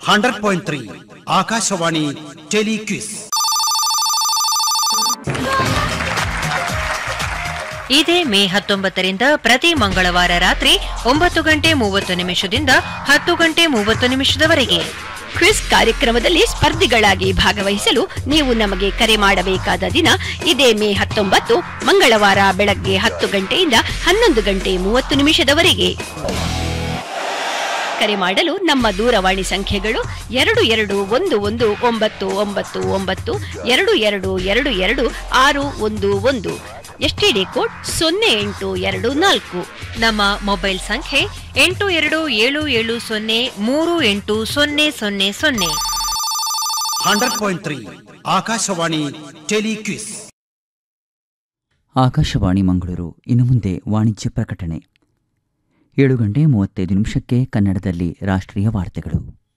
hundred point three Akashvani telequiz ಇದೇ ಮೇ ಹತ್ತೊಂಬತ್ತರಿಂದ ಪ್ರತಿ ಮಂಗಳವಾರ ರಾತ್ರಿ ಒಂಬತ್ತು ಗಂಟೆ ಮೂವತ್ತು ನಿಮಿಷದಿಂದ ಹತ್ತು ಗಂಟೆ ಮೂವತ್ತು ನಿಮಿಷದವರೆಗೆ ಕ್ವಿಜ್ ಕಾರ್ಯಕ್ರಮದಲ್ಲಿ ಸ್ಪರ್ಧಿಗಳಾಗಿ ಭಾಗವಹಿಸಲು ನೀವು ನಮಗೆ ಕರೆ ಮಾಡಬೇಕಾದ ದಿನ ಇದೇ ಮೇ ಹತ್ತೊಂಬತ್ತು ಮಂಗಳವಾರ ಬೆಳಗ್ಗೆ ಹತ್ತು ಗಂಟೆಯಿಂದ ಹನ್ನೊಂದು ಗಂಟೆ ಮೂವತ್ತು ನಿಮಿಷದವರೆಗೆ ಕರೆ ಮಾಡಲು ನಮ್ಮ ದೂರವಾಣಿ ಸಂಖ್ಯೆಗಳು ಎರಡು ಎರಡು ಒಂದು ಒಂದು ಒಂಬತ್ತು ಒಂಬತ್ತು ಒಂಬತ್ತು ಎರಡು ಎರಡು ಎರಡು ಎರಡು ಆರು ಒಂದು ಒಂದು ಎಸ್ಟಿಡಿ ಕೋಡ್ ಸೊನ್ನೆ ಎಂಟು ಎರಡು ನಾಲ್ಕು ನಮ್ಮ ಮೊಬೈಲ್ ಸಂಖ್ಯೆ ಎಂಟು ಎರಡು ಏಳು ಏಳು ಸೊನ್ನೆ ಮೂರು ಎಂಟು ಸೊನ್ನೆ ಸೊನ್ನೆ ಸೊನ್ನೆ hundred point three Akashvani telequiz Akashvani Mangaluru ಇನ್ನು ಮುಂದೆ ವಾಣಿಜ್ಯ ಪ್ರಕಟಣೆ ಏಳು ಗಂಟೆ ಮೂವತ್ತೈದು ನಿಮಿಷಕ್ಕೆ ಕನ್ನಡದಲ್ಲಿ ರಾಷ್ಟ್ರೀಯ ವಾರ್ತೆಗಳು